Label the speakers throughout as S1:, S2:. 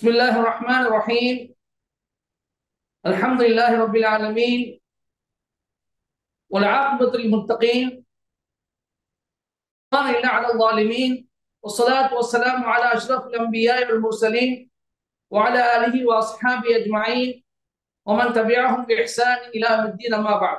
S1: بسم الله الرحمن الرحيم الحمد لله رب العالمين والعاقبة للمتقين ما إلا على الظالمين والصلاة والسلام على أشرف الأنبياء والمرسلين وعلى آله وأصحابه أجمعين ومن تبعهم بإحسان إلى يوم الدين ما بعد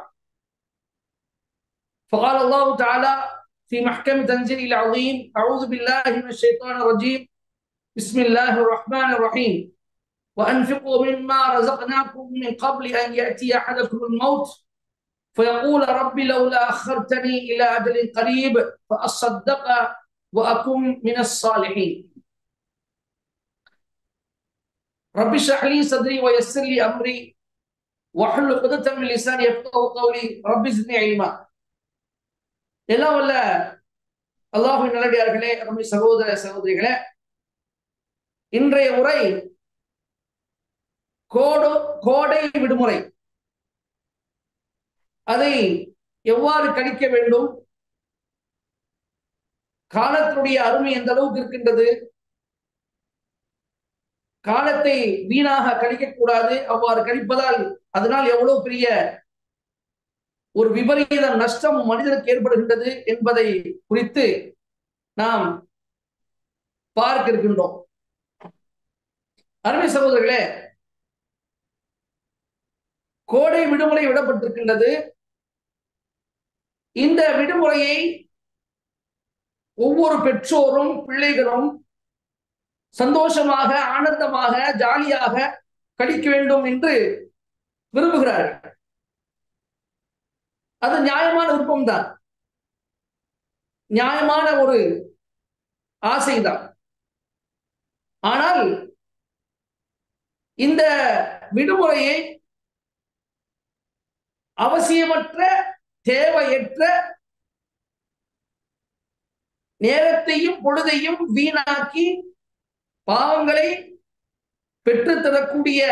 S1: فقال الله تعالى في محكم تنزيل العظيم أعوذ بالله من الشيطان الرجيم بسم الله الرحمن الرحيم وأنفقوا مما رزقناكم من قبل أن يأتي أحدكم الموت فيقول رب لولا أخرتني إلى أجل قريب فأصدق وأكن من الصالحين رب اشرح لي صدري ويسر لي أمري واحلل عقدة من لساني يفقهوا قولي رب زدني علما எல்லாம் வல்ல அல்லாஹுவின் நல்லடியார்களே அருமை சகோதர சகோதரிகளே இன்றைய உரை கோடு கோடை விடுமுறை அதை எவ்வாறு கணிக்க வேண்டும் காலத்தினுடைய அருமை எந்த அளவுக்கு இருக்கின்றது காலத்தை வீணாக கழிக்கக்கூடாது அவ்வாறு கழிப்பதால் அதனால் எவ்வளவு பெரிய ஒரு விபரீத நஷ்டம் மனிதனுக்கு ஏற்படுகின்றது என்பதை குறித்து நாம் பார்க்க இருக்கின்றோம் அருமை சகோதரர்களே கோடை விடுமுறை விடப்பட்டிருக்கின்றது இந்த விடுமுறையை ஒவ்வொரு பெற்றோரும் பிள்ளைகளும் சந்தோஷமாக ஆனந்தமாக ஜாலியாக கழிக்க வேண்டும் என்று விரும்புகிறார்கள் அது நியாயமான விருப்பம்தான் நியாயமான ஒரு ஆசைதான் ஆனால் இந்த விடுமுறையை அவசியமற்ற தேவையற்ற நேரத்தையும் பொழுதையும் வீணாக்கி பாவங்களை பெற்றுத்தரக்கூடிய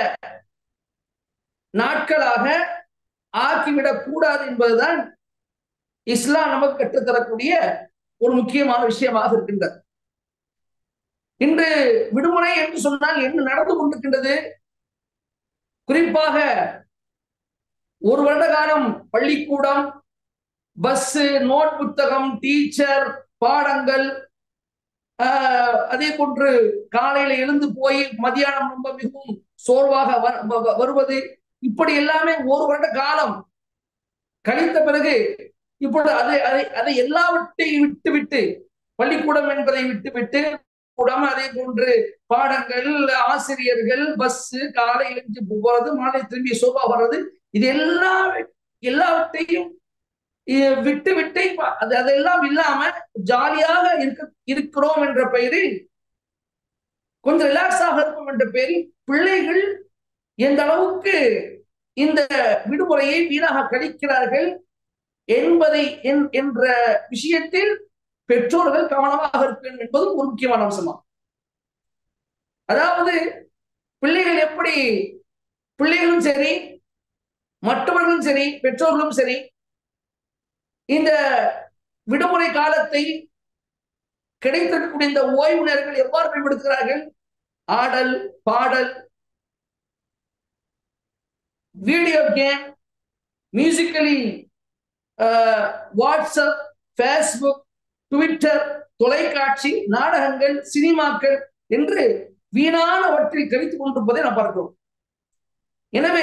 S1: நாட்களாக ஆக்கிவிடக் கூடாது என்பதுதான் இஸ்லாம் நமக்கு கற்றுத்தரக்கூடிய ஒரு முக்கியமான விஷயமாக இருக்கின்றது இன்று விடுமுறை என்று சொன்னால் என்ன நடந்து கொண்டிருக்கின்றது குறிப்பாக ஒரு வருட காலம் பள்ளிக்கூடம் பஸ் நோட் புத்தகம் டீச்சர் பாடங்கள் அதே போன்று காலையில எழுந்து போய் மதியானம் ரொம்ப மிகவும் சோர்வாக வருவது இப்படி எல்லாமே ஒரு வருட காலம் கழித்த பிறகு இப்பொழுது அதை அதை அதை எல்லாவற்றையும் விட்டு விட்டு பள்ளிக்கூடம் என்பதை விட்டு விட்டு கூடம் அதே போன்று பாடங்கள் ஆசிரியர்கள் பஸ் காலை எழுந்து போறது மாலை திரும்பி சோபா வர்றது இது எல்லா எல்லாவற்றையும் விட்டு விட்டு அது அதெல்லாம் இல்லாம ஜாலியாக இருக்க இருக்கிறோம் என்ற பெயரில் கொஞ்சம் ரிலாக்ஸாக இருக்கும் என்ற பெயரில் பிள்ளைகள் எந்த அளவுக்கு இந்த விடுமுறையை வீணாக கழிக்கிறார்கள் என்பதை என்ற விஷயத்தில் பெற்றோர்கள் கவனமாக இருக்க வேண்டும் என்பதும் ஒரு முக்கியமான அம்சமா அதாவது பிள்ளைகள் எப்படி பிள்ளைகளும் சரி மற்றவர்களும் சரி பெற்றோர்களும் சரி இந்த விடுமுறை காலத்தை கிடைத்திருக்கக்கூடிய இந்த ஓய்வு நேரங்கள் எவ்வாறு பயன்படுத்துகிறார்கள் ஆடல் பாடல் video game Musically WhatsApp Facebook Twitter தொலைக்காட்சி நாடகங்கள் சினிமாக்கள் என்று வீணானவற்றில் கழித்துக் கொண்டிருப்பதை நாம் பார்க்கிறோம் எனவே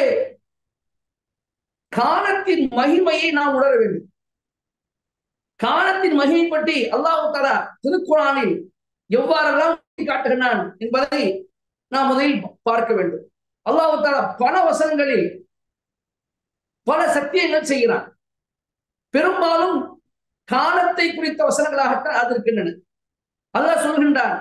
S1: காலத்தின் மகிமையை நாம் உணர வேண்டும் காலத்தின் மகிமை பற்றி அல்லாஹு தலா திருக்குறானில் எவ்வாறெல்லாம் காட்டுகிறான் என்பதை நாம் முதலில் பார்க்க வேண்டும் அல்லாஹு தாலா பல வசனங்களில் பல சத்தியங்கள் செய்கிறான் பெரும்பாலும் காலத்தை குறித்த வசனங்களாகத்தான் அது இருக்கின்றன அல்லாஹ் சொல்கின்றான்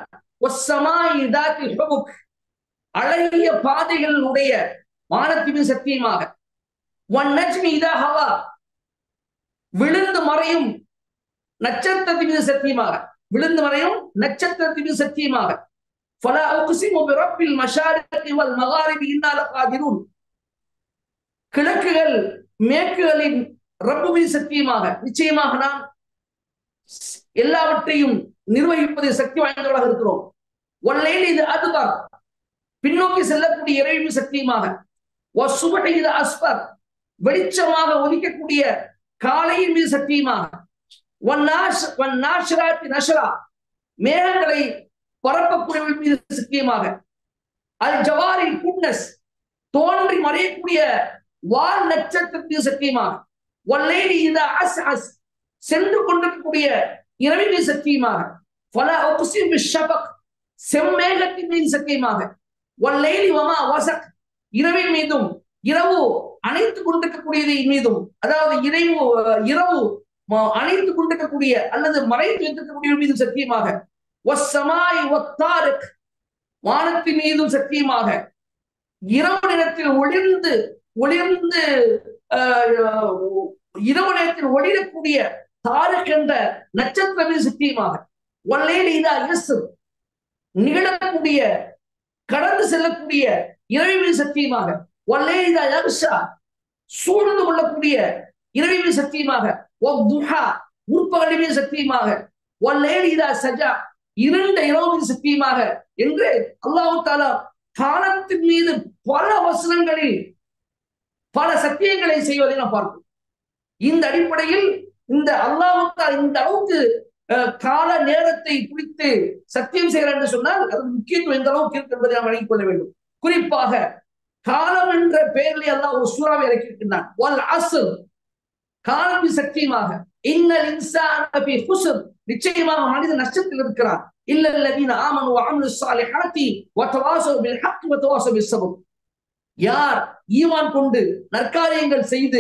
S1: அழகிய பாதைகளுடைய வானத்தின் சத்தியமாக ஒன் நஜ்மி இதா ஹவா விழுந்து மறையும் நட்சத்திரத்தின் மீது சத்தியமாக விழுந்து மறையும் நட்சத்திரத்தின் மீது சத்தியமாக فلا أقسم برب المشارق والمغارب إنا لقادرون கிழக்குகள் மேற்குகளின் ரப்பு மீது சத்தியமாக நிச்சயமாக நாம் எல்லாவற்றையும் நிர்வகிப்பதில் சக்தி வாய்ந்தவர்களாக இருக்கிறோம் ஒல்லையில் இது அதுதான் பின்னோக்கி செல்லக்கூடிய இறைவி சக்தியுமாக சுபகையில் அஸ்பர் வெளிச்சமாக ஒலிக்கக்கூடிய காலையின் மீது சக்தியுமாக நஷரா மேகங்களை பரப்பக்கூடிய மீது சக்தியமாக அல் ஜவாரில் குட்னஸ் தோன்றி மறையக்கூடிய வால் நட்சத்திரத்தின் சக்தியமாக வல்லேலி இந்த அஸ் அஸ் சென்று கொண்டிருக்கக்கூடிய இரவின் சக்தியுமாக பல ஷபக் செம்மேகத்தின் மீது சத்தியமாக வல்லேலி வமா வசக் இரவின் மீதும் இரவு அணைத்துக் கொண்டிருக்கக்கூடியதின் மீதும் அதாவது இறைவு இரவு அணைத்து கொண்டிருக்கக்கூடிய அல்லது மறைத்து வைத்திருக்கக்கூடிய மீது சத்தியமாக ஒசமாய் ஒத்தாருக் வானத்தின் மீதும் சத்தியமாக இரவு நேரத்தில் ஒளிர்ந்து ஒளிர்ந்து இரவு நேரத்தில் ஒளிரக்கூடிய தாருக் என்ற நட்சத்திர மீது சத்தியமாக வல்லேலி இதா இயேசு நிகழக்கூடிய கடந்து செல்லக்கூடிய இரவி மீது சத்தியமாக வல்லேலி இதா யக்ஷா சூழ்ந்து கொள்ளக்கூடிய இரவி மீது சத்தியமாக உற்பகலி மீது சத்தியமாக வல்லேலி இதா சஜா இருண்ட இரவு மீது சத்தியமாக என்று அல்லாஹு தாலா காலத்தின் மீது பல வசனங்களில் பல சத்தியங்களை செய்வதை நாம் பார்க்கிறோம் இந்த அடிப்படையில் இந்த அல்லாஹு இந்த அளவுக்கு கால நேரத்தை குறித்து சத்தியம் செய்கிறார் என்று சொன்னால் அது முக்கியத்துவம் எந்த அளவுக்கு இருக்கு என்பதை நாம் வழங்கிக் கொள்ள வேண்டும் குறிப்பாக காலம் என்ற பெயரில் அல்லாஹ் ஒரு சூறாவை இறக்கியிருக்கின்றான் காலத்தின் சத்தியமாக இன்னல் இன்சான் நிச்சயமாக மனித நஷ்டத்தில் இருக்கிறான் இல்ல الذين آمنوا وعملوا الصالحات وتواصوا بالحق وتواصوا بالصبر யார் ஈமான் கொண்டு நற்காரியங்கள் செய்து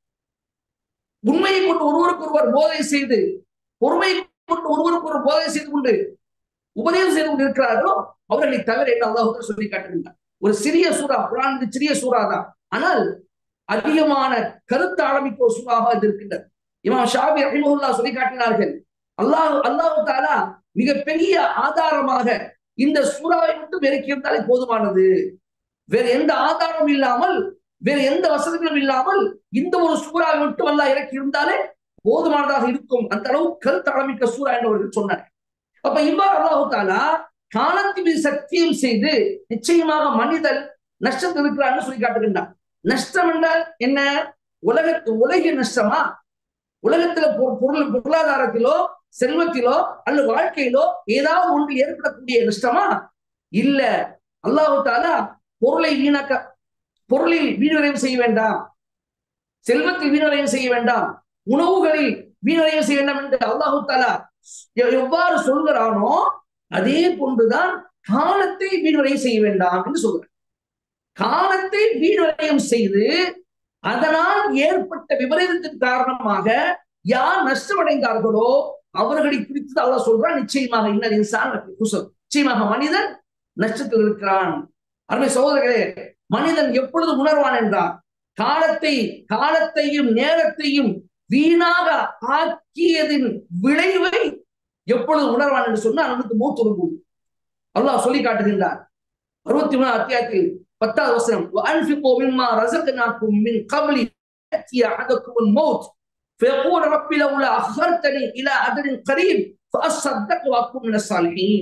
S1: உண்மையை கொண்டு ஒருவருக்கு ஒருவர் போதை செய்து பொறுமை கொண்டு ஒருவருக்கு ஒரு போதை செய்து கொண்டு உபதேசம் செய்து கொண்டு இருக்கிறார்களோ அவர்களை தவிர என்ன அல்லாஹ் சொல்லி காட்டுகின்றார் ஒரு சிறிய சூறா குரான் சிறிய சூறா தான் ஆனால் அதிகமான கருத்து ஆரம்பிக்க ஒரு சூறாக இது இருக்கின்றது இமாம் ஷாபி ரஹிமஹுல்லா சொல்லி காட்டினார்கள் அல்லாஹ் அல்லாஹு தாலா மிகப்பெரிய ஆதாரமாக இந்த சூறாவை மட்டும் இறக்கியிருந்தாலே போதுமானது வேற எந்த ஆதாரமும் இல்லாமல் வேற எந்த வசதிகளும் இல்லாமல் இந்த ஒரு சூறாவை மட்டும் அல்லாஹ் இறக்கி இருந்தாலே போதுமானதாக இருக்கும் அந்த அளவு கருத்து ஆரம்பிக்க சூறா என்றவர்கள் சொன்னார் அப்ப இவ்வாறு அல்லாஹு தாலா காலத்தின் மீது சத்தியம் செய்து நிச்சயமாக மனிதன் நஷ்டத்தில் இருக்கிறான்னு சொல்லி காட்டுகின்றான் நஷ்டம் என்றால் என்ன உலகத்து உலக நஷ்டமா உலகத்துல பொருள் பொருளாதாரத்திலோ செல்வத்திலோ அல்லது வாழ்க்கையிலோ ஏதாவது ஒன்று ஏற்படக்கூடிய நஷ்டமா இல்ல அல்லாஹு தாலா பொருளை வீணாக்க பொருளில் வீணரையும் செய்ய வேண்டாம் செல்வத்தில் வீணரையும் செய்ய வேண்டாம் உணவுகளில் வீணரையும் செய்ய வேண்டாம் என்று அல்லாஹு தாலா எவ்வாறு சொல்கிறானோ அதே போன்றுதான் காலத்தை வீணரையும் செய்ய வேண்டாம் என்று சொல்கிறார் காலத்தை வீணரையும் செய்து அதனால் ஏற்பட்ட விபரீதத்தின் காரணமாக யார் நஷ்டமடைந்தார்களோ அவர்களை குறித்து அல்லாஹ் சொல்றான் நிச்சயமாக இன்னர் இன்சான் குசல் நிச்சயமாக மனிதன் நஷ்டத்தில் இருக்கிறான் அருமை சகோதரர்களே மனிதன் எப்பொழுது உணர்வான் என்றார் காலத்தை காலத்தையும் நேரத்தையும் வீணாக ஆக்கியதின் விளைவை எப்பொழுது உணர்வான் என்று சொன்னால் அவனுக்கு மூத்து வரும்போது அல்லாஹ் சொல்லி காட்டுகின்றார் அறுபத்தி மூணாம் அத்தியாயத்தில் பத்தாவது வசனம் وأنفقوا مما رزقناكم من قبل يأتي أحدكم الموت فيقول رب لولا أخرتني إلى أجل قريب فأصدق وأكون من الصالحين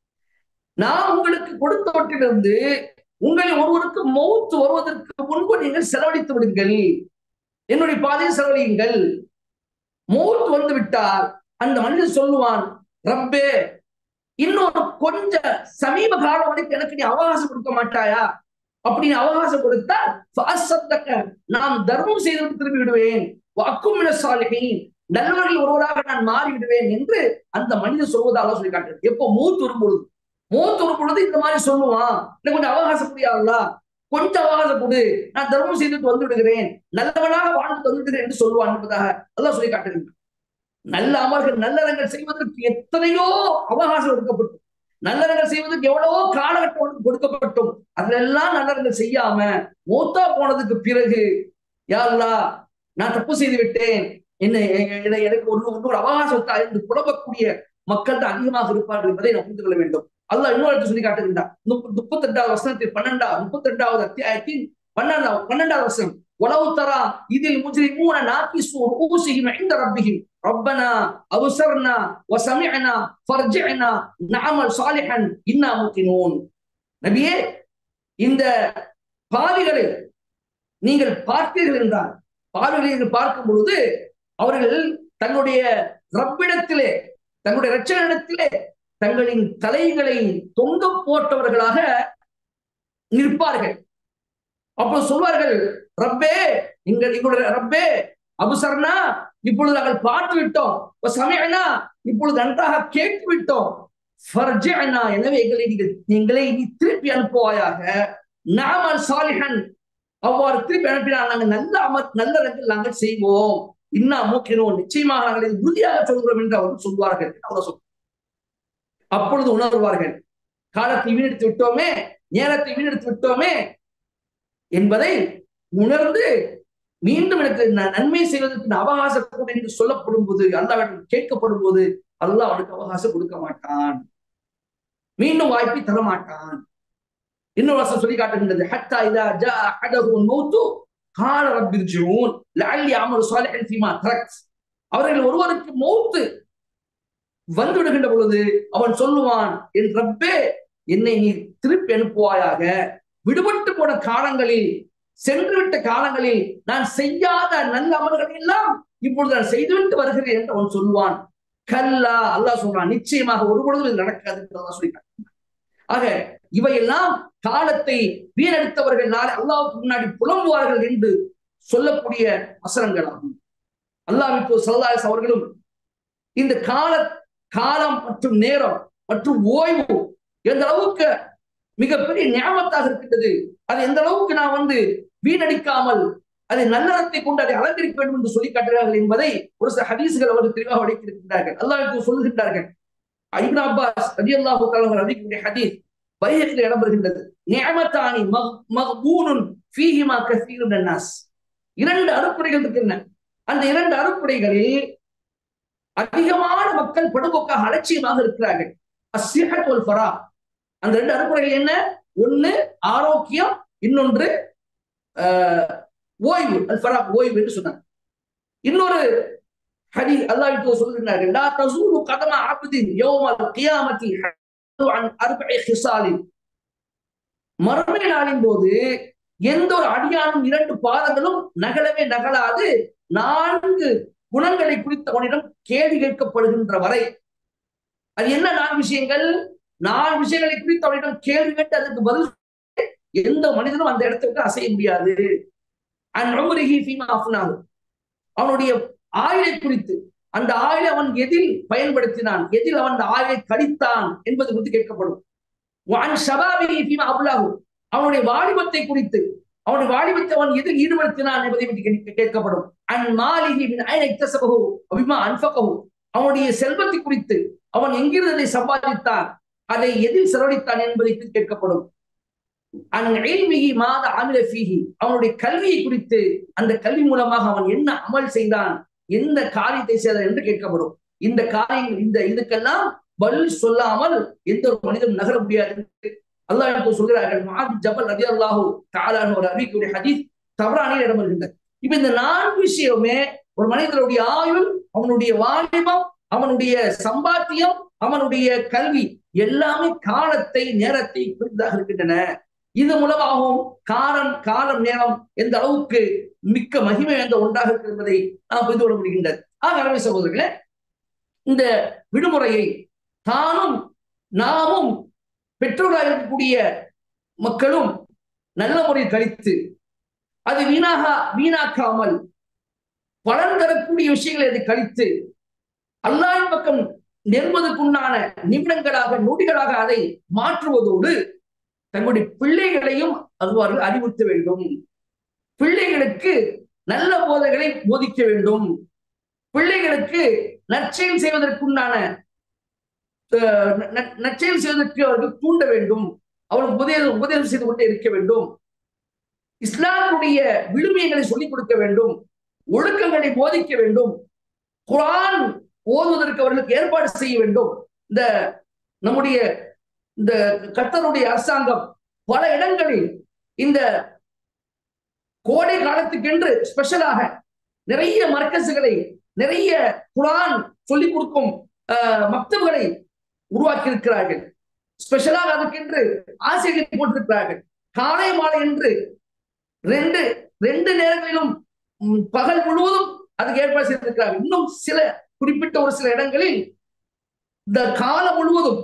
S1: நான் உங்களுக்கு கொடுத்தவற்றிலிருந்து உங்களில் ஒருவருக்கு மௌத்து வருவதற்கு முன்பு நீங்கள் செலவழித்து விடுங்கள் என்னுடைய பாதையை செலவழியுங்கள் மௌத்து வந்து விட்டால் அந்த மனிதன் சொல்லுவான் ரப்பே இன்னொரு கொஞ்ச சமீப காலம் வரைக்கும் எனக்கு நீ அவகாசம் கொடுக்க மாட்டாயா அப்படின்னு அவகாசம் கொடுத்தால் நாம் தர்மம் செய்துவிட்டு திரும்பி விடுவேன் வாக்கும் சாலிகின் நல்லவர்கள் ஒருவராக நான் மாறி விடுவேன் என்று அந்த மனிதன் சொல்வதாக சொல்லி காட்டுறது எப்போ மூத்து வரும்பொழுது மூத்து வரும் பொழுது இந்த மாதிரி சொல்லுவான் எனக்கு கொஞ்சம் அவகாசம் முடியாதுல்ல கொஞ்சம் அவகாசம் கொடு நான் தர்மம் செய்துட்டு வந்து விடுகிறேன் நல்லவனாக வாழ்ந்து வந்து விடுகிறேன் என்று சொல்லுவான் என்பதாக எல்லாம் சொல்லி காட்டுகின்றன நல்ல அமர்கள் நல்லறங்கள் செய்வதற்கு எத்தனையோ அவகாசம் கொடுக்கப்பட்டும் நல்லறங்கள் செய்வதற்கு எவ்வளவோ காலகட்டம் கொடுக்கப்பட்டும் அதுலெல்லாம் நல்லறங்கள் செய்யாம மூத்தா போனதுக்கு பிறகு யாருலா நான் தப்பு செய்து விட்டேன் என்ன எனக்கு ஒரு இன்னொரு அவகாசத்தை அறிந்து புலம்பக்கூடிய மக்கள் தான் அதிகமாக இருப்பார்கள் என்பதை நாம் புரிந்து கொள்ள வேண்டும் அல்லாஹ் இன்னொரு சொல்லி காட்டுகின்றார் முப்பத்தி ரெண்டாவது வசனத்தில் பன்னெண்டாவது முப்பத்தி ரெண்டாவது அத்தியாயத்தின் பன்னெண்டாவது பன்னெண்டாவது வசனம் உளவு தரா இதில் முஜ்ரிமூன நாக்கிசு ரூசிஹிம் عند ربهم ربنا أبصرنا وسمعنا فرجعنا نعمل صالحا إنا موقنون நபியே இந்த பாவிகளை நீங்கள் பார்த்தீர்கள் என்றால் பாவிகளை நீங்கள் பார்க்கும் பொழுது அவர்கள் தங்களுடைய ரப்பிடத்திலே தங்களுடைய இரட்சகனிடத்திலே தங்களின் தலைகளை தொங்க போட்டவர்களாக நிற்பார்கள் அப்போ சொல்வார்கள் ரப்பே எங்கள் எங்களுடைய ரப்பே அபுசர்னா இப்பொழுது நாங்கள் பார்த்து விட்டோம் சமயனா இப்பொழுது நன்றாக கேட்டு விட்டோம் ஃபர்ஜிஅனா எனவே எங்களை நீங்கள் எங்களை நீ திருப்பி அனுப்புவாயாக நாமல் சாலிஹன் அவ்வாறு திருப்பி அனுப்பினால் நாங்கள் நல்ல அமர் நல்லறங்கள் நாங்கள் செய்வோம் இன்னா மூக்கினோம் நிச்சயமாக நாங்கள் இது உறுதியாக சொல்கிறோம் என்று அவர்கள் சொல்வார்கள் அவர் சொல் அப்பொழுது உணர்வார்கள் காலத்தை வீணடித்து விட்டோமே நேரத்தை வீணடித்து விட்டோமே என்பதை உணர்ந்து மீண்டும் எனக்கு நன்மை செய்வதற்கு அவகாசம் கூட என்று சொல்லப்படும் போது அல்லாவிடம் கேட்கப்படும் போது அல்லாஹ் அவனுக்கு அவகாசம் கொடுக்க மாட்டான் மீண்டும் வாய்ப்பை தர மாட்டான் இன்னொரு வருஷம் சொல்லி காட்டுகின்றது ஹத்தா இதா ஜா அஹதஹு மௌத்து கால ரப்பிர்ஜூன் லஅல்லி அமல் சாலிஹன் ஃபீமா தரக்த் அவர்கள் ஒருவருக்கு மௌத்து வந்து விடுகின்ற பொழுது அவன் சொல்லுவான் என் ரப்பே என்னை நீ திருப்பி அனுப்புவாயாக விடுபட்டு போன காலங்களில் சென்று விட்ட காலங்களில் நான் செய்யாத நல்ல அமல்களை எல்லாம் இப்பொழுது நான் செய்துவிட்டு வருகிறேன் என்று அவன் சொல்லுவான் கல்லா அல்லாஹ் சொல்றான் நிச்சயமாக ஒரு பொழுதும் இது நடக்காது என்று சொல்லிட்டான் ஆக இவையெல்லாம் காலத்தை வீணடித்தவர்கள் நாளை அல்லாவுக்கு முன்னாடி புலம்புவார்கள் என்று சொல்லக்கூடிய வசனங்களாகும் அல்லாஹ் இப்போ சல்லாஸ் அவர்களும் இந்த கால காலம் மற்றும் நேரம் மற்றும் ஓய்வு எந்த அளவுக்கு மிகப்பெரிய ஞாபகத்தாக இருக்கின்றது அது எந்த அளவுக்கு நான் வந்து வீணடிக்காமல் அதை நல்லறத்தை கொண்டு அதை அலங்கரிக்க வேண்டும் என்று சொல்லி காட்டுகிறார்கள் என்பதை ஒரு சில ஹதீசுகள் அவர்கள் தெளிவாக வடித்திருக்கின்றார்கள் அல்லாஹ் சொல்லுகின்றார்கள் ஐபன் அப்பாஸ் ரதி அல்லாஹு தலைவர் அறிவிக்கக்கூடிய ஹதீஸ் பையத்தில் இடம்பெறுகின்றது நியமத்தானி மக்பூனுன் ஃபீஹிமா கசீரும் நன்னாஸ் இரண்டு அறுப்புடைகள் இருக்கின்றன அந்த இரண்டு அறுப்புடைகளில் அதிகமான மக்கள் படுபோக்காக அலட்சியமாக இருக்கிறார்கள் அஸ்ஸிஹத் வல் ஃபரா அந்த ரெண்டு அறுப்புடைகள் என்ன ஒண்ணு ஆரோக்கியம் இன்னொன்று ஓய்வு அல் ஃபரா ஓய்வு என்று சொன்னாங்க இன்னொரு ஹதி அல்லாஹ் சொல்லுகிறார்கள் லா தசூலு கதம அப்தின் யௌமல் கியாமத்தி அன் அர்பஇ ஹிசாலின் மறுமை நாளின் போது எந்த ஒரு அடியானும் இரண்டு பாதங்களும் நகலவே நகலாது நான்கு குணங்களை குறித்த அவனிடம் கேள்வி கேட்கப்படுகின்ற வரை அது என்ன நான்கு விஷயங்கள் நான்கு விஷயங்களை குறித்து அவனிடம் கேள்வி கேட்டு அதற்கு பதில் எந்த மனிதனும் அந்த இடத்தை விட்டு அசைய முடியாது அவனுடைய ஆயுளை குறித்து அந்த ஆயுளை அவன் எதில் பயன்படுத்தினான் எதில் அவன் அந்த ஆயுளை கழித்தான் என்பது குறித்து கேட்கப்படும் அவனுடைய வாலிபத்தை குறித்து அவனுடைய வாலிபத்தை அவன் எதில் ஈடுபடுத்தினான் என்பதை பற்றி கேட்கப்படும் அன் மாலிகி அபிமா அன்பகவு அவனுடைய செல்வத்தை குறித்து அவன் எங்கிருந்து அதை சம்பாதித்தான் அதை எதில் செலவழித்தான் என்பதை கேட்கப்படும் மாத ஆமில ஃபீஹி அவனுடைய கல்வியை குறித்து அந்த கல்வி மூலமாக அவன் என்ன அமல் செய்தான் எந்த காரியத்தை செய்தான் என்று கேட்கப்படும் இந்த காரியங்கள் இந்த இதுக்கெல்லாம் பதில் சொல்லாமல் எந்த ஒரு மனிதனும் நகர முடியாது அல்லாஹ் எனக்கு சொல்கிறார்கள் மாதி ஜபல் ரதி அல்லாஹு தாலான ஒரு அறிவிக்கூடிய ஹதீஸ் தவறானில் இடம் வருகின்றது இப்ப இந்த நான்கு விஷயமே ஒரு மனிதனுடைய ஆயுள் அவனுடைய வாலிபம் அவனுடைய சம்பாத்தியம் அவனுடைய கல்வி எல்லாமே காலத்தை நேரத்தை குறித்ததாக இருக்கின்றன இது மூலமாகவும் காலம் காலம் நேரம் எந்த அளவுக்கு மிக்க மகிமை என்ற ஒன்றாக இருக்கு என்பதை நாம் புரிந்து கொள்ள முடிகின்றது ஆக அருமை சகோதரர்களே இந்த விடுமுறையை தானும் நாமும் பெற்றோராக இருக்கக்கூடிய மக்களும் நல்ல முறையில் கழித்து அது வீணாக வீணாக்காமல் பலன் தரக்கூடிய விஷயங்களை அதை கழித்து அல்லாஹின் பக்கம் நெருங்குவதற்குண்டான நிமிடங்களாக நொடிகளாக அதை மாற்றுவதோடு தங்களுடைய பிள்ளைகளையும் அவ்வாறு அறிவுறுத்த வேண்டும் பிள்ளைகளுக்கு நல்ல போதைகளை போதிக்க வேண்டும் பிள்ளைகளுக்கு நற்செயல் செய்வதற்குண்டான நற்செயல் செய்வதற்கு அவர்கள் தூண்ட வேண்டும் அவர்களுக்கு உபதேசம் உபதேசம் செய்து கொண்டே இருக்க வேண்டும் இஸ்லாமுடைய விழுமியங்களை சொல்லிக் கொடுக்க வேண்டும் ஒழுக்கங்களை போதிக்க வேண்டும் குரான் ஓதுவதற்கு அவர்களுக்கு ஏற்பாடு செய்ய வேண்டும் இந்த நம்முடைய இந்த கத்தருடைய அரசாங்கம் பல இடங்களில் இந்த கோடை காலத்துக்கென்று ஸ்பெஷலாக நிறைய மர்க்கசுகளை நிறைய குரான் சொல்லிக் கொடுக்கும் மக்தபுகளை உருவாக்கி இருக்கிறார்கள் ஸ்பெஷலாக அதுக்கென்று ஆசிரியர்கள் போட்டிருக்கிறார்கள் காலை மாலை என்று ரெண்டு ரெண்டு நேரங்களிலும் ம், பகல் முழுவதும் அதுக்கு ஏற்பாடு செய்திருக்கிறார் இன்னும் சில குறிப்பிட்ட ஒரு சில இடங்களில் இந்த காலம் முழுவதும்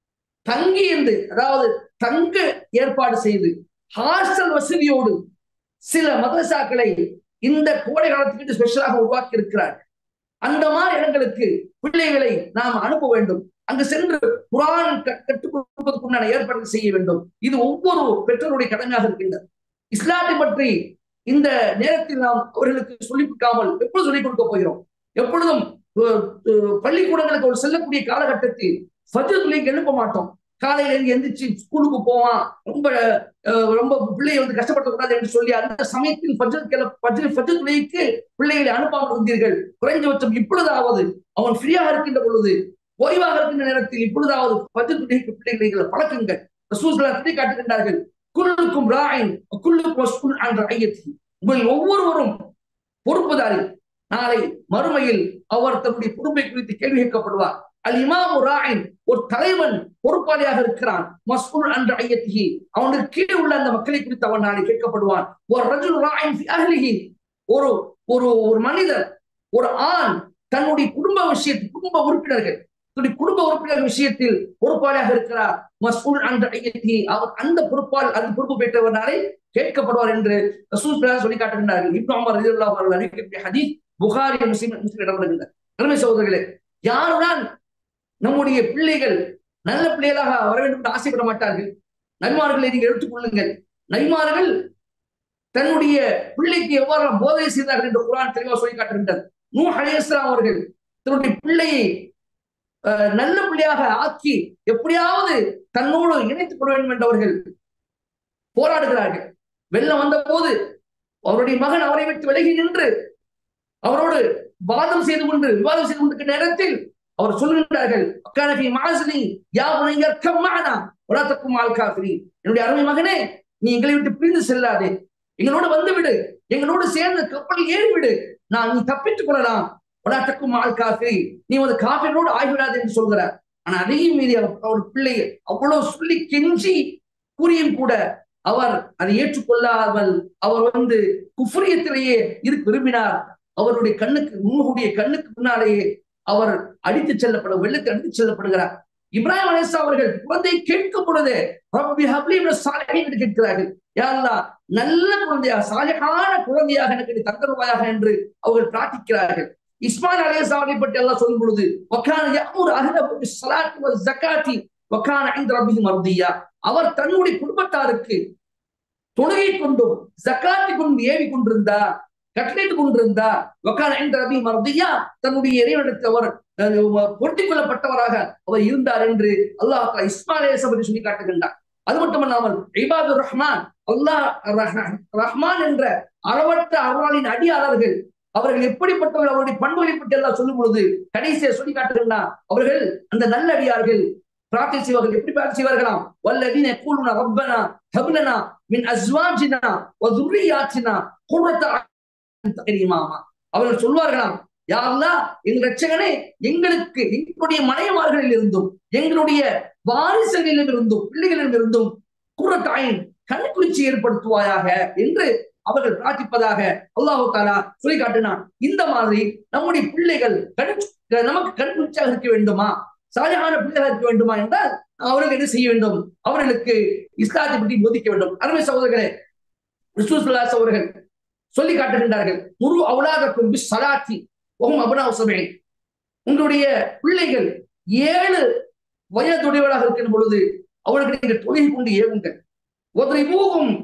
S1: தங்கி இருந்து அதாவது தங்க ஏற்பாடு செய்து ஹாஸ்டல் வசதியோடு சில மதரசாக்களை இந்த கோடை காலத்துக்கு ஸ்பெஷலாக உருவாக்கி இருக்கிறார் அந்த மாதிரி இடங்களுக்கு பிள்ளைகளை நாம் அனுப்ப வேண்டும் அங்கு சென்று குரான் க- கற்றுக் கொடுப்பதற்குண்டான ஏற்பாடு செய்ய வேண்டும் இது ஒவ்வொரு பெற்றோருடைய கடமையாக இருக்கின்றது இஸ்லாத்தை பற்றி இந்த நேரத்தில் நாம் அவர்களுக்கு சொல்லிக் கொடுக்காமல் எப்பொழுது சொல்லிக் கொடுக்க போகிறோம் எப்பொழுதும் அஹ், அஹ், பள்ளிக்கூடங்களுக்கு ஒரு செல்லக்கூடிய காலகட்டத்தில் ஃபஜ்ர் தொழுகைக்கு எழுப்ப மாட்டோம் காலையில இருந்து எந்திரிச்சு ஸ்கூலுக்கு போவான் ரொம்ப அஹ், ரொம்ப பிள்ளையை வந்து கஷ்டப்படுத்தக்கூடாது என்று சொல்லி அந்த சமயத்தில் ஃபஜ்ர் கிள ஃபஜ்ர் ஃபஜ்ர் தொழுகைக்கு பிள்ளைகளை அனுப்பாமல் இருந்தீர்கள் குறைந்தபட்சம் இப்பொழுதாவது அவன் ஃப்ரீயாக இருக்கின்ற பொழுது ஓய்வாக இருக்கின்ற நேரத்தில் இப்பொழுதாவது ஃபஜ்ர் தொழுகைக்கு பிள்ளைகளை நீங்கள் பழக்குங்கள் ரசூலுல்லாஹ் சொல்லி காட்டுகின்றார்கள் குல்லுக்கும் ராயின் குல்லுக்கும் மஸ்ஊல் அன் ரஅய்யத்தி உங்கள் ஒவ்வொருவரும் பொறுப்புதாரி நாளை மறுமையில் அவர் தன்னுடைய பொறுப்பை குறித்து கேள்வி கேட்கப்படுவார் அல் இமாமு ராயின் ஒரு தலைவன் பொறுப்பாளியாக இருக்கிறான் மஸ்ஊல் அன் ரஅய்யத்திஹி அவனுக்கு கீழே உள்ள அந்த மக்களை குறித்து அவன் நாளை கேட்கப்படுவான் ஒரு ரஜுல் ராயின் ஃபி அஹ்லிஹி ஒரு ஒரு ஒரு மனிதர் ஒரு ஆண் தன்னுடைய குடும்ப விஷயத்தில் குடும்ப உறுப்பினர்கள் தன்னுடைய குடும்ப உறுப்பினர் விஷயத்தில் பொறுப்பாளியாக இருக்கிறார் மஸ்ஊல் அன் ரஅய்யத்திஹி அவர் அந்த பொறுப்பால் அந்த பொறுப்பு பெற்றவனாலே கேட்கப்படுவார் என்று ரசூல் ஸல்லல்லாஹு சொல்லி காட்டுகின்றார்கள் இப்னு உமர் ரலியல்லாஹு அன்ஹு அறிவிக்கக்கூடிய ஹதீஸ் புகாரி முஸ்லிம் முஸ்லிம் இடம்பெறுகின்றன அருமை சகோதரர்களே யாருதான் நம்முடைய பிள்ளைகள் நல்ல பிள்ளைகளாக வர வேண்டும் என்று ஆசைப்பட மாட்டார்கள் நன்மார்களை நீங்கள் எடுத்துக்கொள்ளுங்கள் நன்மார்கள் தன்னுடைய பிள்ளைக்கு எவ்வாறு போதனை செய்தார்கள் என்று குரான் தெளிவாக சொல்லி காட்டுகின்றது நூ அலைஹிஸ்ஸலாம் அவர்கள் தன்னுடைய பிள்ளையை அஹ், நல்ல பிள்ளையாக ஆக்கி எப்படியாவது தன்னோடு இணைத்துக் கொள்ள வேண்டும் என்றவர்கள் போராடுகிறார்கள் வெள்ளம் வந்த போது அவருடைய மகன் அவரை விட்டு விலகி நின்று அவரோடு வாதம் செய்து கொண்டு விவாதம் செய்து கொண்டிருக்கிற நேரத்தில் அவர் சொல்கின்றார்கள் அக்கானபி மாசினி யா உனையர்க்கம் மானா உலகத்துக்கும் ஆள்காசினி என்னுடைய அருமை மகனே நீ எங்களை விட்டு பிரிந்து செல்லாதே எங்களோடு வந்து விடு எங்களோடு சேர்ந்து கப்பலில் ஏறி விடு நான் நீ தப்பித்துக் கொள்ளலாம் உலகத்துக்கும் ஆள்காசினி நீ ஒரு காஃபினோடு ஆகிவிடாது என்று சொல்கிறார் ஆனா அதையும் மீறி அவர் அவர் பிள்ளை அவ்வளவு சொல்லி கெஞ்சி கூறியும் கூட அவர் அதை ஏற்றுக்கொள்ளாமல் அவர் வந்து குஃப்ரியத்திலேயே இருக்க விரும்பினார் அவருடைய கண்ணுக்கு முன்னுடைய கண்ணுக்கு முன்னாலேயே அவர் அடித்து செல்லப்பட வெள்ளத்தை அடித்து செல்லப்படுகிறார் இப்ராஹிம் அலிசா அவர்கள் குழந்தை கேட்கும் பொழுது ரப்பி ஹப்லி மின சாலிஹீன் என்று கேட்கிறார்கள் யா அல்லாஹ் நல்ல குழந்தையாக சாலிஹான குழந்தையாக எனக்கு நீ தந்தருவாயாக என்று அவர்கள் பிரார்த்திக்கிறார்கள் இஸ்மாயில் அலிசாவை பற்றி எல்லாம் சொல்லும் பொழுது வக்கான யஅமுரு அஹ்லஹு பிஸ்ஸலாத்தி வஸ்ஸகாத்தி வக்கான இன்த ரப்பிஹி மர்தியா அவர் தன்னுடைய குடும்பத்தாருக்கு தொழுகை கொண்டும் ஜக்காத்தி கொண்டும் ஏவி கொண்டிருந்தார் கட்டளையிட்டு கொண்டிருந்தார் வக்கான இந்த ரபி மர்தியா தன்னுடைய இறைவனத்தை அவர் அஹ், பொருத்திக் கொள்ளப்பட்டவராக அவர் இருந்தார் என்று அல்லாஹ் தஆலா இஸ்மாயிலேச பற்றி சொல்லி காட்டுகின்றார் அது மட்டுமல்லாமல் இபாதுர் ரஹ்மான் அல்லாஹ் ரஹ்- ரஹ்மான் என்ற அளவற்ற அருளாளின் அடியாளர்கள் அவர்கள் எப்படிப்பட்டவர்கள் அவருடைய பண்புகளை பற்றி எல்லாம் சொல்லும் பொழுது கடைசியை சொல்லி காட்டுகின்றார் அவர்கள் அந்த நல்லடியார்கள் பிரார்த்தனை செய்வார்கள் எப்படி பிரார்த்தனை செய்வார்களாம் வல்லதீன يقولون ربنا هب لنا من ازواجنا وذرياتنا قرة அعين இமாமா அவர்கள் சொல்வார்களாம் யா அல்லாஹ் எங்கள் ரட்சகனே எங்களுக்கு எங்களுடைய மனைவார்களில் இருந்தும் எங்களுடைய வாரிசுகளிலும் இருந்தும் பிள்ளைகளிலும் இருந்தும் குரத்தாயின் கண்குளிர்ச்சி ஏற்படுத்துவாயாக என்று அவர்கள் பிரார்த்திப்பதாக அல்லாஹு தாலா சொல்லி காட்டினான் இந்த மாதிரி நம்முடைய பிள்ளைகள் கண் நமக்கு கண்குளிர்ச்சியாக இருக்க வேண்டுமா சாலையான பிள்ளைகளாக இருக்க வேண்டுமா என்றால் அவர்கள் என்ன செய்ய வேண்டும் அவர்களுக்கு இஸ்லாத்தை பற்றி போதிக்க வேண்டும் அருமை சகோதரர்களே ரிசூசுல்லாஸ் அவர்கள் சொல்லி காட்டுகின்றார்கள் முரு அவுலாதக்கும் பி சலாத்தி ஒகும் அபனா உசமே உங்களுடைய பிள்ளைகள் ஏழு வயதுடையவர்களாக இருக்கின்ற பொழுது அவர்களுக்கு நீங்கள் தொழுகை கொண்டு ஏவுங்கள் ஒருவரை மூகும்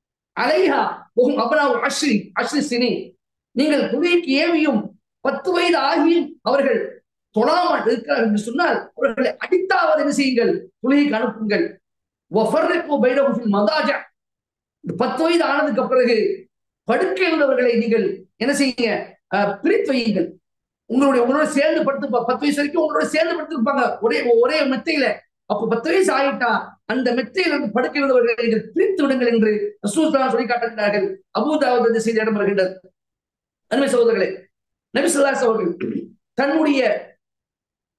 S1: அலைஹா ஒகும் அபனா அஸ்ரி அஸ்ரி சினி நீங்கள் தொழுகைக்கு ஏவியும் பத்து வயது ஆகியும் அவர்கள் தொழாமல் இருக்கிறார்கள் என்று சொன்னால் அவர்களை அடித்தாவது என்ன செய்யுங்கள் தொழுகைக்கு அனுப்புங்கள் ஒஃபர்ரிக்கு பைரவுஃபில் மதாஜா இந்த பத்து வயது ஆனதுக்கு பிறகு படுக்கையில் உள்ளவர்களை நீங்கள் என்ன செய்யுங்க அஹ், பிரித்து வையுங்கள் உங்களுடைய உங்களோட சேர்ந்து படுத்து பத்து வயசு வரைக்கும் உங்களோட சேர்ந்து படுத்திருப்பாங்க ஒரே ஒரே மெத்தையில அப்போ பத்து வயசு ஆயிட்டா அந்த மெத்தையில இருந்து படுக்கையில் உள்ளவர்களை நீங்கள் பிரித்து விடுங்கள் என்று ரசூலுல்லாஹ் சொல்லி காட்டுகிறார்கள் அபூதாவது இந்த செய்தி இடம் வருகின்றது அருமை சகோதரர்களே நபி ஸல்லல்லாஹு அவர்கள் தன்னுடைய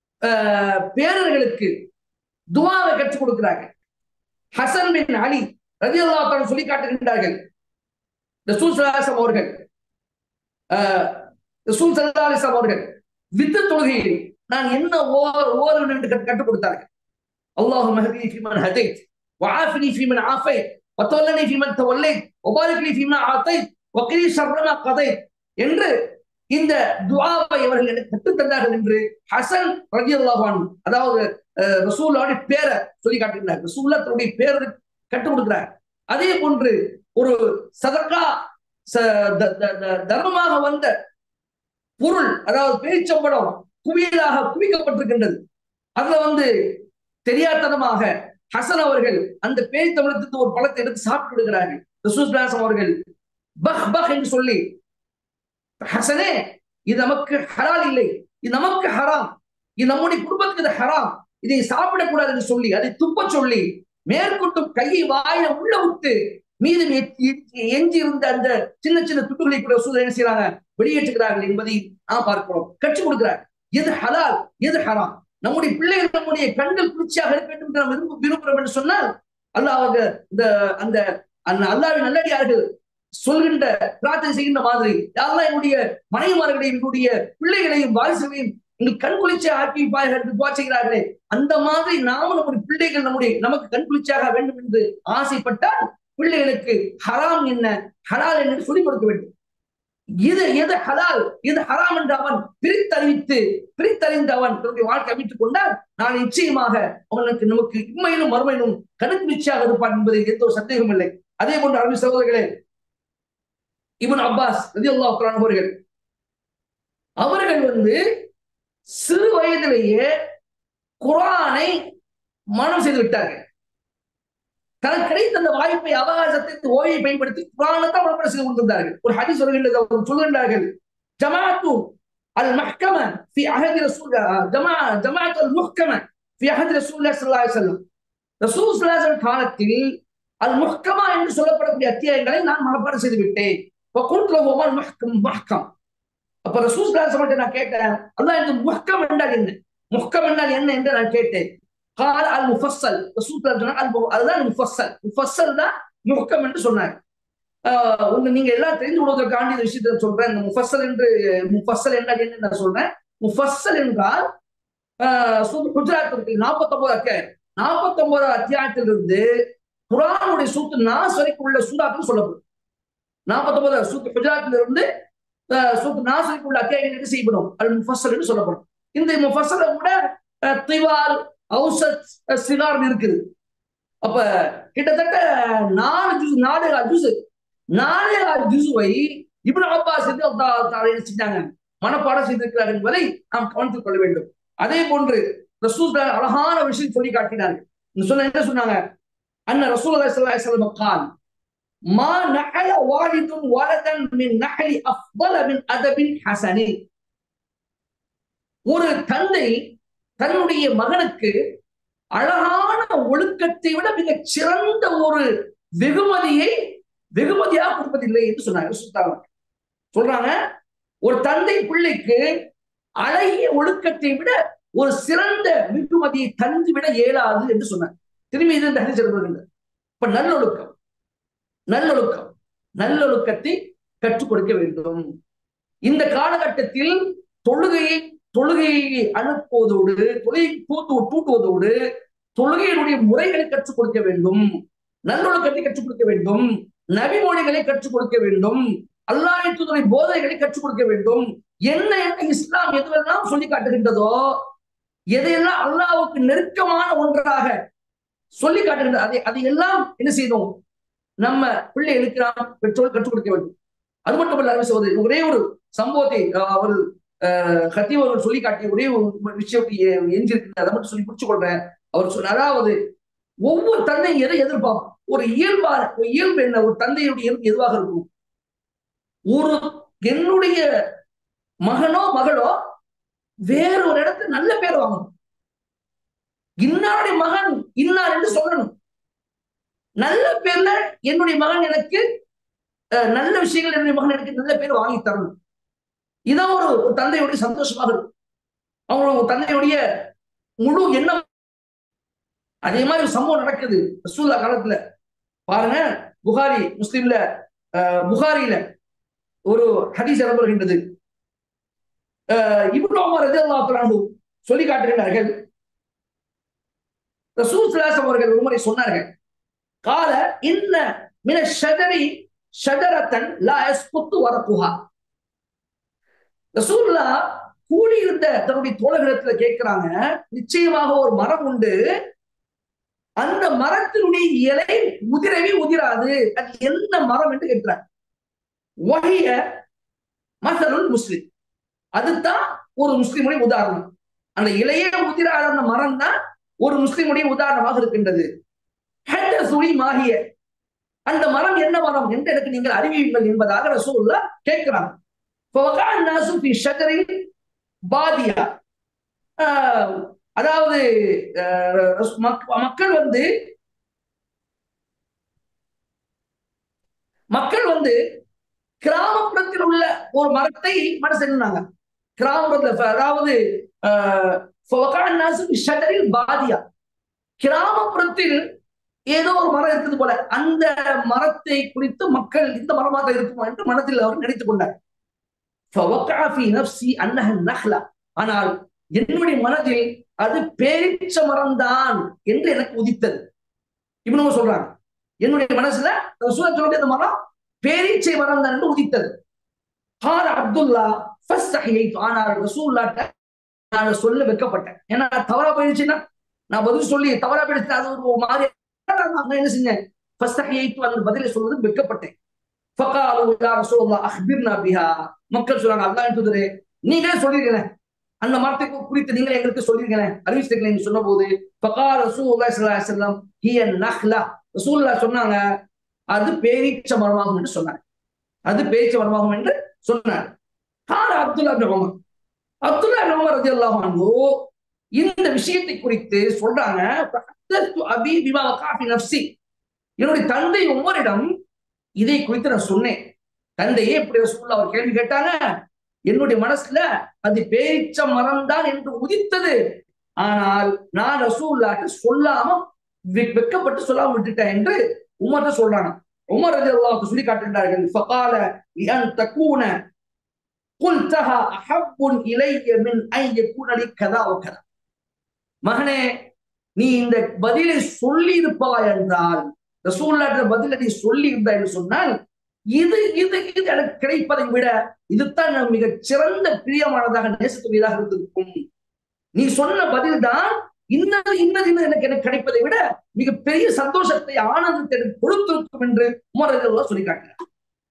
S1: ஆஹ், பேரர்களுக்கு துவாவை கற்றுக் கொடுக்கிறார்கள் ஹசன் பின் அலி ரதி அல்லாத்தான் சொல்லி காட்டுகின்றார்கள் ரசூல் சலாசம் அவர்கள் ரசூல் சல்லாசம் அவர்கள் வித்து தொழுகையில் நான் என்ன ஓர் ஓர் என்று கற்றுக் கொடுத்தார்கள் அல்லாஹு மஹதி ஃபீமன் ஹதைத் وعافني فيمن عافيت وتولني فيمن توليت وبارك لي فيما اعطيت وقني شر ما قضيت என்று இந்த துஆவை அவர்கள் எனக்கு கற்றுத்தந்தார்கள் என்று ஹசன் ரலியல்லாஹு அன்ஹு அதாவது ரசூலுடைய பேரை சொல்லி காட்டுகிறார் ரசூல்லா தன்னுடைய பேரை கற்றுக் கொடுக்கிறார் அதே போன்று ஒரு சதக்கா தர்மமாக வந்த பொருள் அதாவது பேச்சம்படம் குவியலாக குவிக்கப்பட்டிருக்கின்றது அதுல வந்து தெரியாதனமாக ஹசன் அவர்கள் அந்த பேய் தமிழத்துக்கு ஒரு பழத்தை எடுத்து சாப்பிட்டு விடுகிறார்கள் ரசூஸ்லாசம் அவர்கள் பஹ் பஹ் என்று சொல்லி ஹசனே இது நமக்கு ஹரால் இல்லை இது நமக்கு ஹராம் இது நம்முடைய குடும்பத்துக்கு இது ஹராம் இதை சாப்பிடக்கூடாது என்று சொல்லி அதை துப்ப சொல்லி மேற்கொண்டும் கையை வாயில உள்ள விட்டு மீது எஞ்சி இருந்த அந்த சின்ன சின்ன துட்டுகளை கூட சூழல் என்ன செய்யறாங்க வெளியேற்றுகிறார்கள் என்பதை நாம் பார்க்கிறோம் கற்றுக் கொடுக்கிறார் எது ஹலால் எது ஹராம் நம்முடைய பிள்ளைகள் நம்முடைய கண்கள் குளிர்ச்சியாக இருக்க வேண்டும் என்று நாம் விரும்ப விரும்புகிறோம் என்று சொன்னால் அல்லாஹ் இந்த அந்த அந்த அல்லாவின் நல்லடியார்கள் சொல்கின்ற பிரார்த்தனை செய்கின்ற மாதிரி யாரெல்லாம் என்னுடைய மனைவிமார்களையும் என்னுடைய பிள்ளைகளையும் வாரிசுகளையும் நீங்கள் கண் குளிர்ச்சியாக ஆக்கி துவா செய்கிறார்களே அந்த மாதிரி நாமும் நம்முடைய பிள்ளைகள் நம்முடைய நமக்கு கண் குளிர்ச்சியாக வேண்டும் என்று ஆசைப்பட்டால் பிள்ளைகளுக்கு ஹராம் என்ன ஹலால் என்ன சொல்லிக் கொடுக்க வேண்டும் இது எது ஹலால் இது ஹராம் என்று அவன் பிரித்தறிவித்து பிரித்தறிந்து அவன் தன்னுடைய வாழ்க்கை அமைத்துக் கொண்டால் நான் நிச்சயமாக அவனுக்கு நமக்கு இம்மையிலும் மறுமையிலும் கணுக்குளிர்ச்சியாக இருப்பான் என்பதில் எந்த ஒரு சந்தேகம் இல்லை அதே போன்று அரபி சகோதரர்களே இவன் அப்பாஸ் ரதி அல்லா அவர்கள் அவர்கள் வந்து சிறு வயதிலேயே குரானை மனம் செய்து விட்டார்கள் தனக்கு கிடைத்த அந்த வாய்ப்பை அவகாசத்தை ஓய்வை பயன்படுத்தி குரானத்தை மனப்பட செய்து கொண்டிருந்தார்கள் ஒரு ஹதி சொல்கின்றது அவர் சொல்கின்றார்கள் ஜமாத்து அல் மஹ்கம في عهد رسول ஜமா ஜமாத் அல் முஹ்கம في عهد رسول الله صلى الله عليه وسلم ரசூல் ஸல்லல்லாஹு காலத்தில் அல் முஹ்கமா என்று சொல்லப்படக்கூடிய அத்தியாயங்களை நான் மனப்பாடம் செய்து விட்டேன் கூட்டுலகோமல் மஹ்கம் மஹ்கம் அப்ப ரசூல் ஸல்லல்லாஹு நான் கேட்டேன் அல்லாஹ் இந்த முஹ்கம் என்றால் என்ன முஹ்கம் என்றால் என்ன என்று நான் கேட்டேன் கால் அல் முஃபஸ்ஸல் ரசூல் சொன்னாங்க அதுதான் முஃபஸ்ஸல் முஃபஸ்ஸல் தான் முஹ்கம் என்று சொன்னாங்க உங்க நீங்க எல்லாம் தெரிந்து கொள்வதற்காண்டி இந்த விஷயத்தை சொல்றேன் இந்த முஃபஸ்ஸல் என்று முஃபஸ்ஸல் என்றால் என்ன நான் சொல்றேன் முஃபஸ்ஸல் என்றால் குஜராத் இருக்கு நாற்பத்தொன்பது அத்தியாயம் நாற்பத்தொன்பது அத்தியாயத்திலிருந்து குரானுடைய சூத்து நாஸ் வரைக்கும் உள்ள சூறாக்கள் சொல்லப்படும் நாற்பத்தொன்பது சூத்து குஜராத்ல இருந்து சூத்து நாஸ் வரைக்கும் உள்ள அத்தியாயங்கள் என்ன செய்யப்படும் அது முஃபஸ்ஸல் என்று சொல்லப்படும் இந்த முஃபஸ்ஸலை கூட திவால் அவுசத் சிகார் இருக்குது அப்ப கிட்டத்தட்ட நாலு ஜூஸ் நாலு ஜூஸ் நாலே ஜூசுவை இப்னு அப்பாஸ் செஞ்சாங்க மனப்பாடம் செய்திருக்கிறார் என்பதை நாம் கவனித்துக் கொள்ள வேண்டும் அதே போன்று ரசூல் அழகான விஷயம் சொல்லி காட்டினார்கள் சொன்ன என்ன சொன்னாங்க அண்ணன் ரசூல் அல்லாஹ் கால் மா நஹல வாலிதுன் வலதன் மின் நஹலி அஃதல மின் அதபின் ஹசனி ஒரு தந்தை தன்னுடைய மகனுக்கு அழகான ஒழுக்கத்தை விட மிக சிறந்த ஒரு வெகுமதியை வெகுமதியாக கொடுப்பதில்லை என்று சொன்னாங்க சுத்தாங்க சொல்றாங்க ஒரு தந்தை பிள்ளைக்கு அழகிய ஒழுக்கத்தை விட ஒரு சிறந்த வெகுமதியை தந்து விட இயலாது என்று சொன்னாங்க திரும்பி இது இந்த ஹரிசர்கள் இப்ப நல்லொழுக்கம் நல்லொழுக்கம் நல்லொழுக்கத்தை கற்றுக் கொடுக்க வேண்டும் இந்த காலகட்டத்தில் தொழுகையை தொழுகையை அனுப்புவதோடு தொழுகை தூத்து தூட்டுவதோடு தொழுகையினுடைய முறைகளை கற்றுக் கொடுக்க வேண்டும் நல்லொழுக்கத்தை கற்றுக் கொடுக்க வேண்டும் நபிமொழிகளை கற்றுக் கொடுக்க வேண்டும் அல்லாஹத்துடைய போதைகளை கற்றுக் கொடுக்க வேண்டும் என்ன என்ன இஸ்லாம் எதுவெல்லாம் சொல்லி காட்டுகின்றதோ எதையெல்லாம் அல்லாவுக்கு நெருக்கமான ஒன்றாக சொல்லி காட்டுகின்றது அதை அதையெல்லாம் என்ன செய்யணும் நம்ம பிள்ளை எழுக்கிறான் பெற்றோர் கற்றுக் கொடுக்க வேண்டும் அது மட்டும் இல்ல சோதரி ஒரே ஒரு சம்பவத்தை அவர் ஹத்தீப் அவர்கள் சொல்லி காட்டிய ஒரே ஒரு விஷயம் எஞ்சிருக்கு அதை மட்டும் சொல்லி புரிச்சு கொள்றேன் அவர் சொன்ன அதாவது ஒவ்வொரு தந்தையும் எதை எதிர்பார்ப்பான் ஒரு இயல்பா ஒரு இயல்பு என்ன ஒரு தந்தையுடைய இயல்பு எதுவாக இருக்கும் ஒரு என்னுடைய மகனோ மகளோ வேற ஒரு இடத்துல நல்ல பேர் வாங்கணும் இன்னாருடைய மகன் இன்னார் என்று சொல்லணும் நல்ல பேர்ல என்னுடைய மகன் எனக்கு நல்ல விஷயங்கள் என்னுடைய மகன் எனக்கு நல்ல பேர் வாங்கி தரணும் இதான் ஒரு தந்தையுடைய சந்தோஷமாக இருக்கும் அவங்களோட தந்தையுடைய முழு எண்ணம் அதே மாதிரி ஒரு சம்பவம் நடக்குது ரசூல்லா காலத்துல பாருங்க புகாரி முஸ்லிம்ல புகாரியில ஒரு ஹதீஸ் இடம்பெறுகின்றது இப்னு உமர் ரலியல்லாஹு அன்ஹு சொல்லி காட்டுகிறார்கள் ரசூல் ஸல்லல்லாஹு அவர்கள் ஒருமுறை சொன்னார்கள் கால இன்ன மின ஷஜரி ஷஜரத்தன் லா யஸ்குத்து வரகுஹா ரசூல்லா கூடியிருந்த தன்னுடைய தோழர்களிடத்துல கேட்கிறாங்க நிச்சயமாக ஒரு மரம் உண்டு அந்த மரத்தினுடைய இலை உதிரவே உதிராது அது எந்த மரம் என்று கேட்கிறாங்க வகைய மசலுல் முஸ்லிம் அதுதான் ஒரு முஸ்லிமுடைய உதாரணம் அந்த இலையே உதிராத அந்த மரம் தான் ஒரு முஸ்லிமுடைய உதாரணமாக இருக்கின்றது சுழி மாகிய அந்த மரம் என்ன மரம் என்று எனக்கு நீங்கள் அறிவியுங்கள் என்பதாக ரசூல்லா கேட்கிறாங்க பாதியா அதாவது மக்கள் வந்து மக்கள் வந்து கிராமப்புறத்தில் உள்ள ஒரு மரத்தை மனசென்னாங்க கிராமப்புறத்துல அதாவது பாதியா கிராமப்புறத்தில் ஏதோ ஒரு மரம் இருக்குது போல அந்த மரத்தை குறித்து மக்கள் இந்த மரமாக இருக்குமா என்று மனத்தில் அவர் நினைத்துக் கொண்டார் ஆனால் என்னுடைய மனதில் அது பேரிச்ச மரம்தான் என்று எனக்கு உதித்தது இவனுங்க சொல்றாங்க என்னுடைய மனசுல சொல்லுடைய அந்த மரம் பேரீச்சை மரம் தான் என்று உதித்தது ஹார் அப்துல்லா ஆனால் ரசூல்லாட்ட நான் சொல்ல வைக்கப்பட்டேன் ஏன்னா தவறா போயிடுச்சுன்னா நான் பதில் சொல்லி தவறா போயிடுச்சு அது ஒரு மாதிரி நான் என்ன செஞ்சேன் அந்த பதிலை சொல்வது வெக்கப்பட்டேன் மக்கள் சொல்றாங்க அல்லா என்பது நீங்களே சொல்லிருக்கேன் அந்த மரத்தை குறித்து நீங்களே எங்களுக்கு சொல்லிருக்கேன் அறிவிச்சிருக்கேன் சொன்ன போது பகா ரசூல்லாம் ரசூல்லா சொன்னாங்க அது பேரீச்ச மரமாகும் என்று சொன்னாங்க அது பேரீச்ச மரமாகும் என்று சொன்னார் கார் அப்துல்லா உமர் அப்துல்லா உமர் ரதி அல்லாஹோ இந்த விஷயத்தை குறித்து சொல்றாங்க அபி விவா காஃபி நப்சி என்னுடைய தந்தை உமரிடம் இதை குறித்து நான் சொன்னேன் தந்தையே இப்படி ரசூல்லா அவர் கேள்வி கேட்டாங்க என்னுடைய மனசுல அது பேரிச்ச மரம் தான் என்று உதித்தது ஆனால் நான் ரசூல்லாட்டு சொல்லாம வெக்கப்பட்டு சொல்லாம விட்டுட்டேன் என்று உமர்ட்ட சொல்றாங்க உமர் ரதி அல்லாஹ் சொல்லி காட்டுகிறார்கள் ஃபகால லிஅன் தகூன குல்தஹா அஹப்புன் இலைய மின் ஐ யகூன லி கதா வ கதா மகனே நீ இந்த பதிலை சொல்லி இருப்பாய் என்றால் ரசூல்லாட்ட பதிலை நீ சொல்லி இருந்தாய் என்று சொன்னால் இது இது இது எனக்கு கிடைப்பதை விட இதுதான் மிக சிறந்த பிரியமானதாக நேசத்துக்குரியதாக இருந்திருக்கும் நீ சொன்ன பதில் தான் இன்னது இன்னது இன்னது எனக்கு எனக்கு கிடைப்பதை விட மிகப்பெரிய சந்தோஷத்தை ஆனந்தத்தை எனக்கு கொடுத்திருக்கும் என்று உமரர்கள் சொல்லி காட்டினார்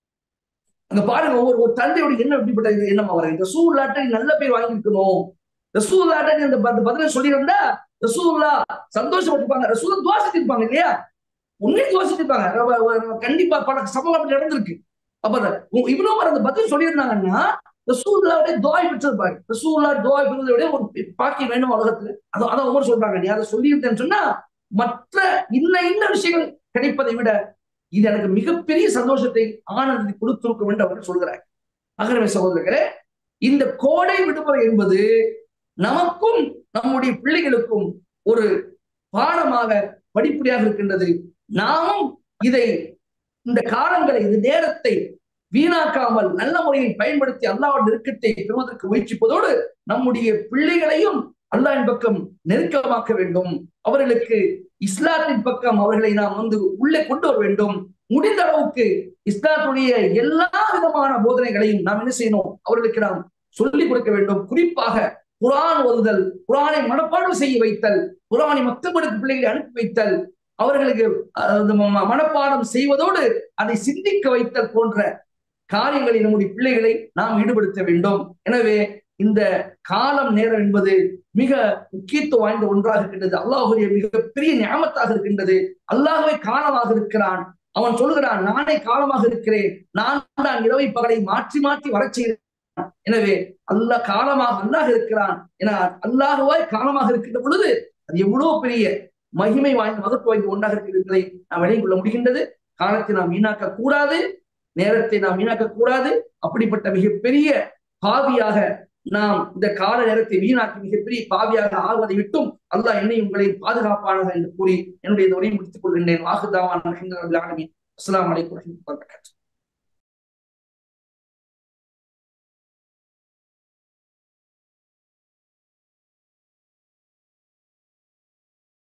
S1: அங்க பாருங்க ஒவ்வொரு ஒரு தந்தையோட என்ன எப்படிப்பட்ட எண்ணம் அவர் ரசூல்லாட்ட நல்ல பேர் வாங்கியிருக்கணும் ரசூல்லாட்ட நீ அந்த பதில சொல்லியிருந்தா ரசூல்லா சந்தோஷப்பட்டிருப்பாங்க ரசூல்லா துவாசித்திருப்பாங்க இல்லையா உண்மையை துவாசித்திருப்பாங்க கண்டிப்பா பல சம்பவம் அப்படி நடந்திருக்கு அப்ப இவ்வளவு அந்த பதில் சொல்லியிருந்தாங்கன்னா ரசூல்லாவுடைய துவாய் பெற்றிருப்பாரு ரசூல்லா துவாய் பெறுவதை விட ஒரு பாக்கி வேணும் உலகத்துல அதை அதை ஒவ்வொரு சொல்றாங்க நீ அதை சொல்லியிருந்தேன்னு சொன்னா மற்ற இன்ன இன்ன விஷயங்கள் கிடைப்பதை விட இது எனக்கு மிகப்பெரிய சந்தோஷத்தை ஆனந்தத்தை கொடுத்திருக்கும் என்று அவர் சொல்கிறார் அகரவை சகோதரர்களே இந்த கோடை விடுமுறை என்பது நமக்கும் நம்முடைய பிள்ளைகளுக்கும் ஒரு பாடமாக படிப்படியாக இருக்கின்றது நாமும் இதை இந்த காலங்களை இந்த நேரத்தை வீணாக்காமல் நல்ல முறையில் பயன்படுத்தி அல்லாவின் நெருக்கத்தை பெறுவதற்கு முயற்சிப்பதோடு நம்முடைய பிள்ளைகளையும் அல்லாவின் பக்கம் நெருக்கமாக்க வேண்டும் அவர்களுக்கு இஸ்லாத்தின் பக்கம் அவர்களை நாம் வந்து உள்ளே கொண்டு வர வேண்டும் முடிந்த அளவுக்கு இஸ்லாத்துடைய எல்லா விதமான போதனைகளையும் நாம் என்ன செய்யணும் அவர்களுக்கு நாம் சொல்லிக் கொடுக்க வேண்டும் குறிப்பாக குரான் ஓதுதல் குரானை மனப்பாடம் செய்ய வைத்தல் குரானை மக்களுக்கு பிள்ளைகளை அனுப்பி வைத்தல் அவர்களுக்கு மனப்பாடம் செய்வதோடு அதை சிந்திக்க வைத்தல் போன்ற காரியங்களில் நம்முடைய பிள்ளைகளை நாம் ஈடுபடுத்த வேண்டும் எனவே இந்த காலம் நேரம் என்பது மிக முக்கியத்துவம் வாய்ந்த ஒன்றாக இருக்கின்றது அல்லாஹுடைய மிகப்பெரிய ஞாபகத்தாக இருக்கின்றது அல்லாஹுவை காலமாக இருக்கிறான் அவன் சொல்லுகிறான் நானே காலமாக இருக்கிறேன் நான் தான் இரவை பகலை மாற்றி மாற்றி வரச் செய்கிறேன் எனவே அல்லாஹ் காலமாக அல்லாஹ் இருக்கிறான் என அல்லாஹுவாய் காலமாக இருக்கின்ற பொழுது அது எவ்வளவு பெரிய மகிமை வாய்ந்த மகத்துவ வாய்ந்த ஒன்றாக இருக்கிறதை நாம் விளங்கிக் கொள்ள முடிகின்றது காலத்தை நாம் வீணாக்க கூடாது நேரத்தை நாம் வீணாக்க கூடாது அப்படிப்பட்ட மிகப்பெரிய பாவியாக நாம் இந்த கால நேரத்தை வீணாக்கி மிகப்பெரிய பாவியாக ஆகுவதை விட்டும் அல்லாஹ் என்னை உங்களை பாதுகாப்பானதாக என்று கூறி என்னுடைய இந்த உரையை முடித்துக் கொள்கின்றேன் வாகுதாவான் அஸ்லாம் வலைக்கம் வரமத்துல்லாஹி வபரகாத்துஹு